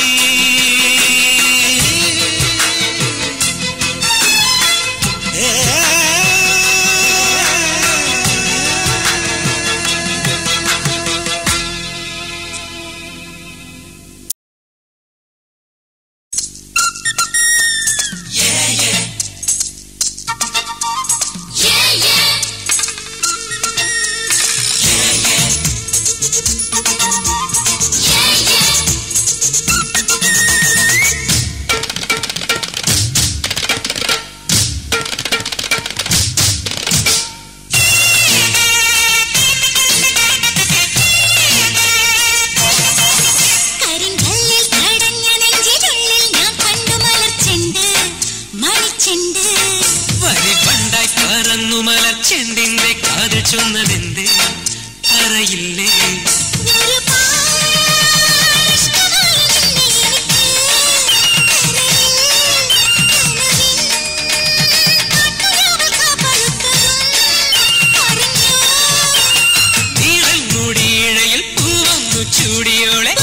കരിങ്കല്ലിൽ കടഞ്ഞ നെഞ്ചിനുള്ളിൽ ഞാൻ കണ്ടു മലർച്ചെണ്ട് മണിച്ചെണ്ട് വരി പണ്ടായി പറന്നു മലർച്ചെണ്ടിന്റെ കാത് ചൊന്നതെന്തേ പറയില്ലേ നീളൽ മുടിയിഴയിൽ പൂവന്നു ചൂടിയോളെ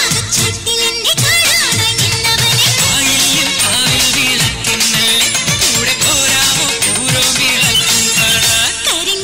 ആയില്യം കാവിൽ വിളക്കിന്നല്ലേ കൂടെ പോരാമോ പൂരോ വിളക്കും കാണാൻ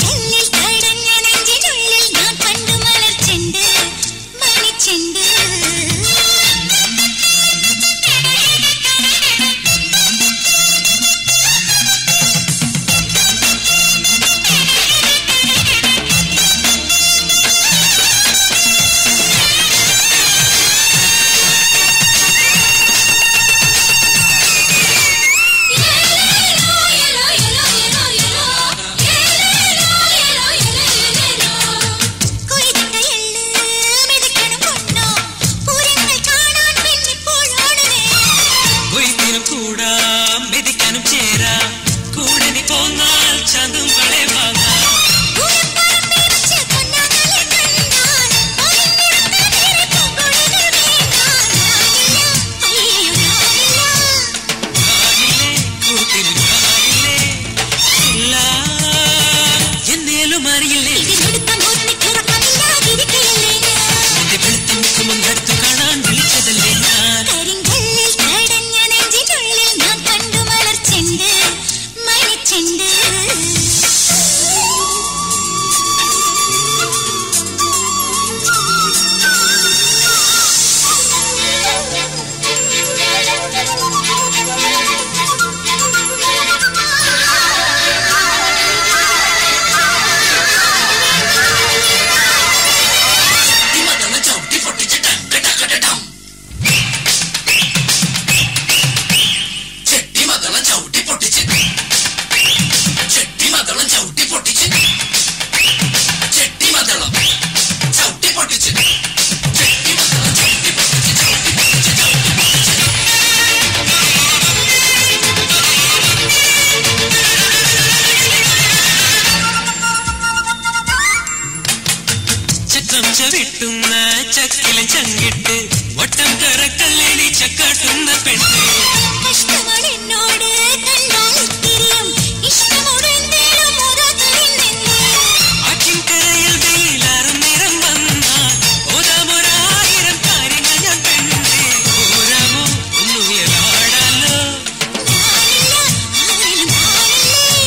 വെട്ടുന്ന ചക്കില ചങ്കിട്ട് വട്ടം കറക്കല്ലേനി ചക്കാട്ടുന്ന പെണ്ണ് കഷ്ടമാണ് എന്നോട് കണ്ടാൽ ഇത്തിരിയും ഇഷ്ടമോട് എന്തേലും മുതകളിൽ നിന്ന് ആറ്റിൻകരയിൽ വെയിലാറും നിറം വന്നാൽ ഓതാമൊരായിരം കാര്യങ്ങൾ ഞാൻ പെണ്ണെ ഓരാമോ ഒന്നുയരാടാലോ ഞാനില്ല ആരിലും കാണില്ലേ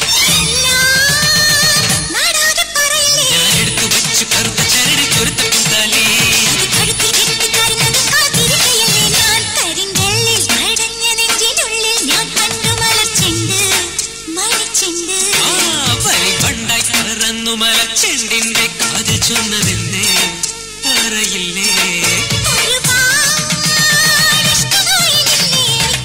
എല്ലാം നാടാകെ പറയില്ലേ ഞാൻ എടുത്തു വെച്ചു കറുത്ത ചരടി കൊരുത്ത പുത്താലേ അത് കഴുത്തിൽ കെട്ടിത്തരുന്നത് കാത്തിരിക്കയല്ലേ ഞാൻ കരിങ്കല്ലിൽ കടഞ്ഞ നെഞ്ചിനുള്ളിൽ ഞാൻ കണ്ടു മലർച്ചെണ്ട് മണിച്ചെണ്ട് ആ പരി പണ്ടായി പറന്നു മലച്ചെണ്ടിന്റെ കാതിൽ ചൊന്നതെന്നേ പറയില്ലേ ഒരുപാട് ഇഷ്ടമായി നിന്നെ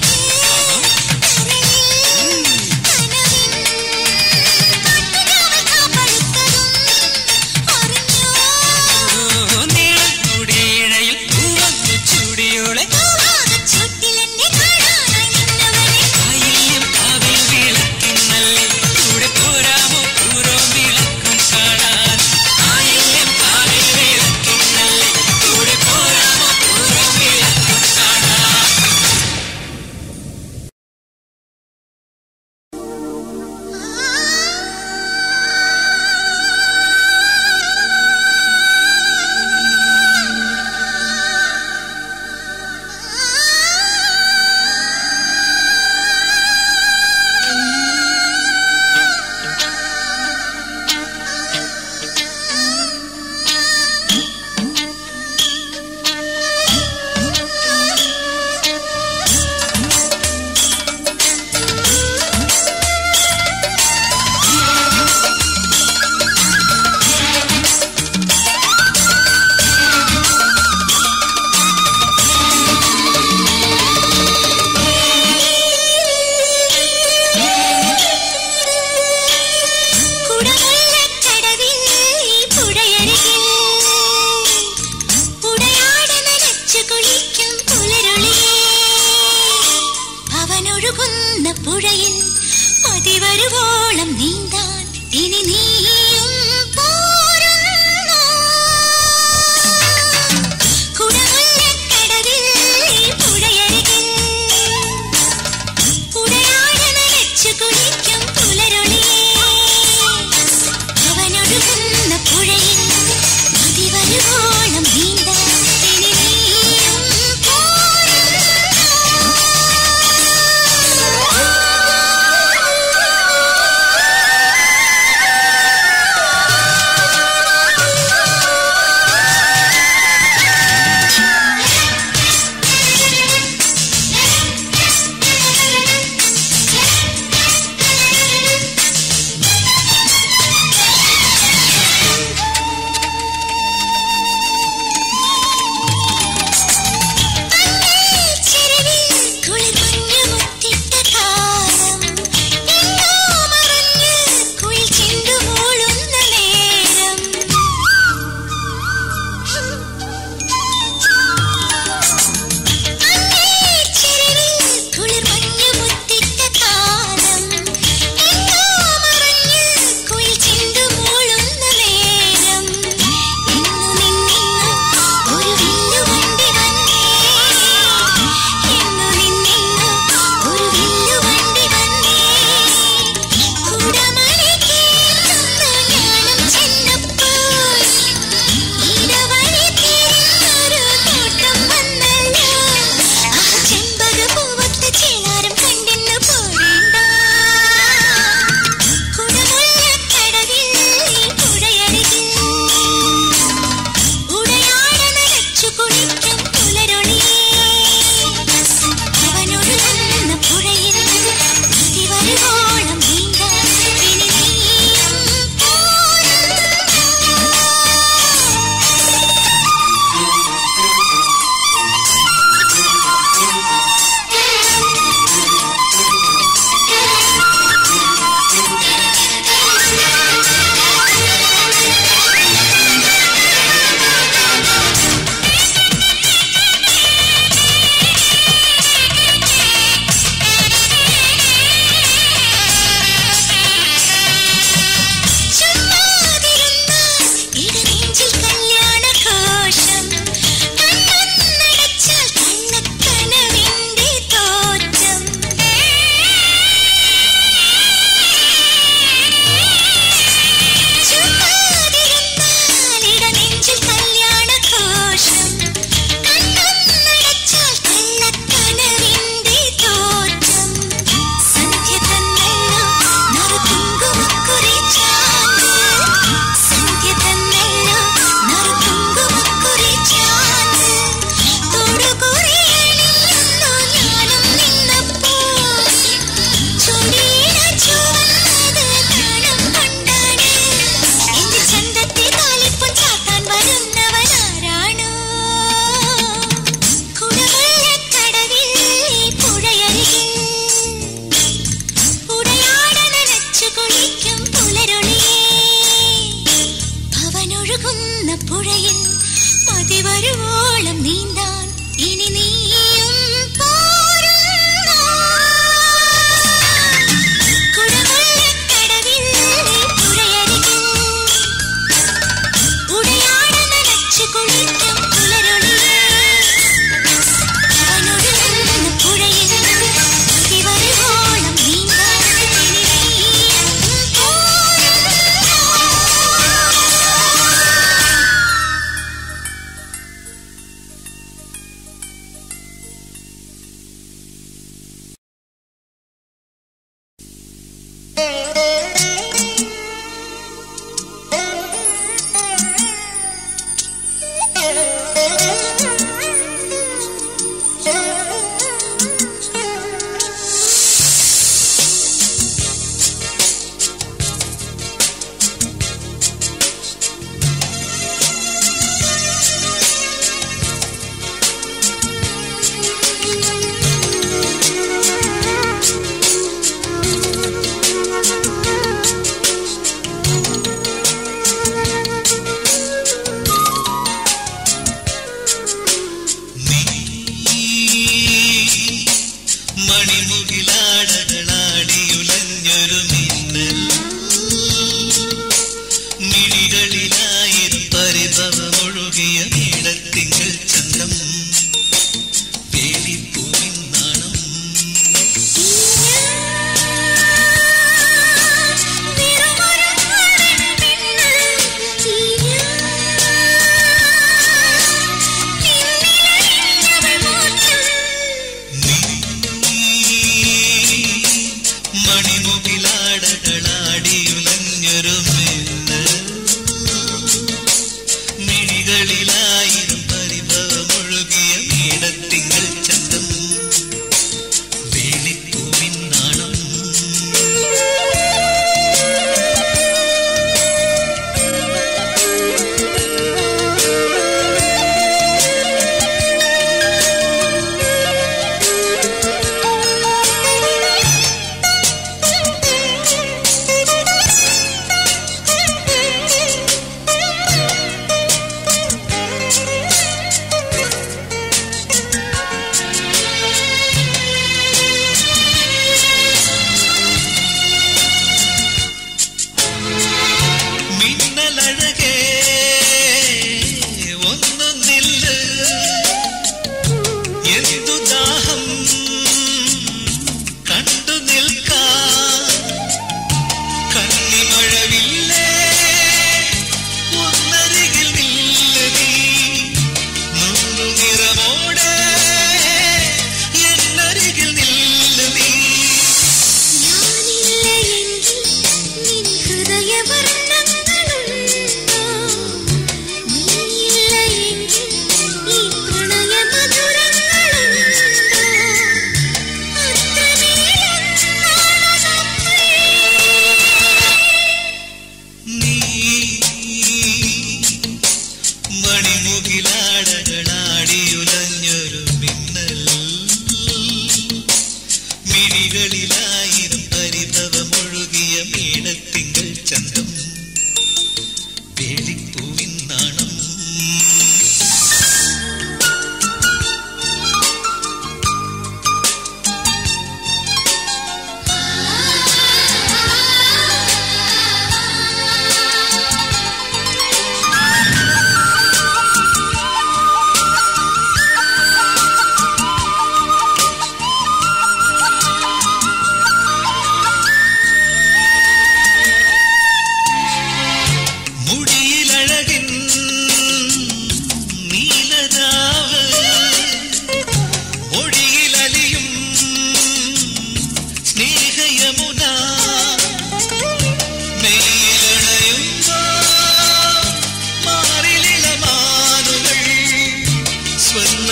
എനിക്ക് കനവിൻ കാട്ടുകാവൽ കാപ്പടുത്തതും അറിഞ്ഞോ നീളം കൂടിയ ഇഴയിൽ പൂവന്നു ചൂടിയോളെ ചുട്ടിലെന്നെ കാണാനായി നിന്നവനെ ആയില്യം കാവിൽ വിളക്കിന്നല്ലേ കൂടെ പോരാമോ പൂരോ വിളക്കും കാണാൻ ആയില്യം കാവിൽ വിളക്കിന്നല്ലേ കൂടെ പോരാമോ പൂരോ വിളക്കും കാണാൻ കുടമുല്ലക്കടവിൽ ഈ പുഴയരികിൽ ഉടയാട നനച്ചു കുളിക്കും പുലരൊളിയേ അവനൊഴുകുന്ന പുഴയിൽ പതിവരുവോളം നീന്താൻ ഇനി നീയും പോരുന്നോ കുടമുല്ലക്കടവിൽ ഈ പുഴയരികിൽ ഉടയാട നനച്ചു കുളിക്കും പുലരൊളിയേ അവനൊഴുകുന്ന പുഴയിൽ മതിവരുവോളം നീന്താൻ ഇനി നീയും പോരുന്നോ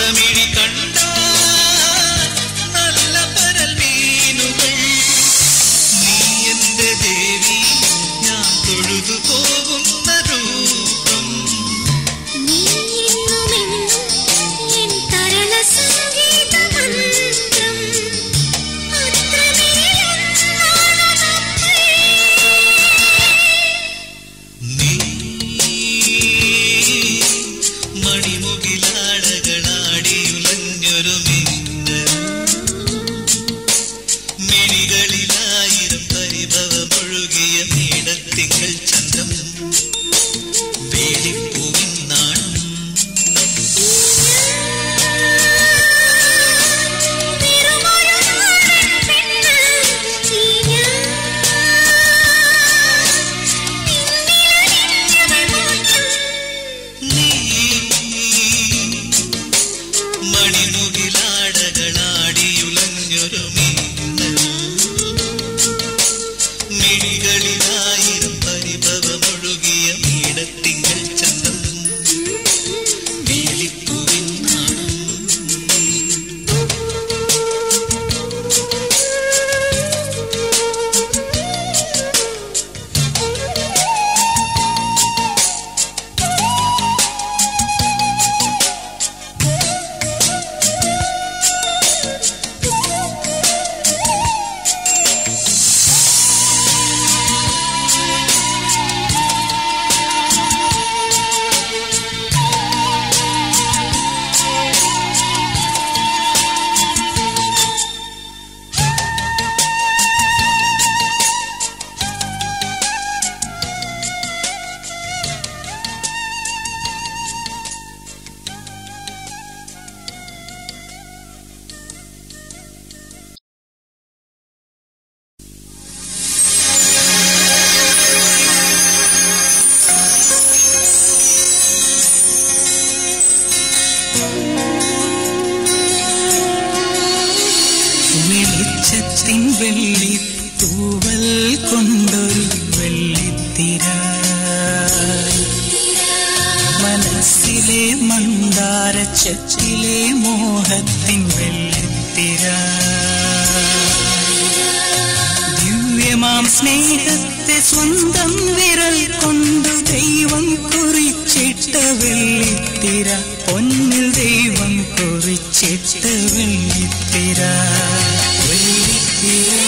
സ്വർഗമിഴി കണ്ട നല്ല പരൽ മീനുകൾ നീ എന്റെ ദേവി ഞാൻ തൊഴുതു പോകുന്ന രൂപം നീ എന്നുമെന്നും എൻ തരള സംഗീതമന്ത്രം അത്രമേലൊന്നാണ് നമ്മൾ നീ മണിമുകിലാടകളാടിയുലഞ്ഞൊരു മിന്നൽ മിഴികളിലായിരം പരിഭവമൊഴുകിയ നീടത്തിങ്കൾ ചന്തം വേലിപ്പൂവിൻ നാണം വെറുമൊരു നാടൻ പെണ്ണ് ഈ ഞാൻ നിന്നിലലിഞ്ഞവൾ മാത്രം നീ മണിമുകിലാടകളാടിയുലഞ്ഞൊരു മിന്നൽ മിഴികളിലായിരം പരിഭവമൊഴുകിയ നീടത്തിങ്കൾ ചന്തം വേലിപ്പൂവിൻ നാണം വെളിച്ചത്തിൻ വെള്ളി തൂവൽ കൊണ്ടൊരു വെള്ളിത്തിര മനസ്സിലെ മന്ദാര ചച്ചിലെ മോഹത്തിൻ വെള്ളിത്തിര ദിവ്യമാം സ്നേഹത്തെ സ്വന്തം വിരൽ കൊണ്ടു ദൈവം കുറിച്ചിട്ട വെള്ളിത്തിര പൊന്നിൽ ദൈവം കുറിച്ചിട്ട വെള്ളിത്തിര വെള്ളിത്തിര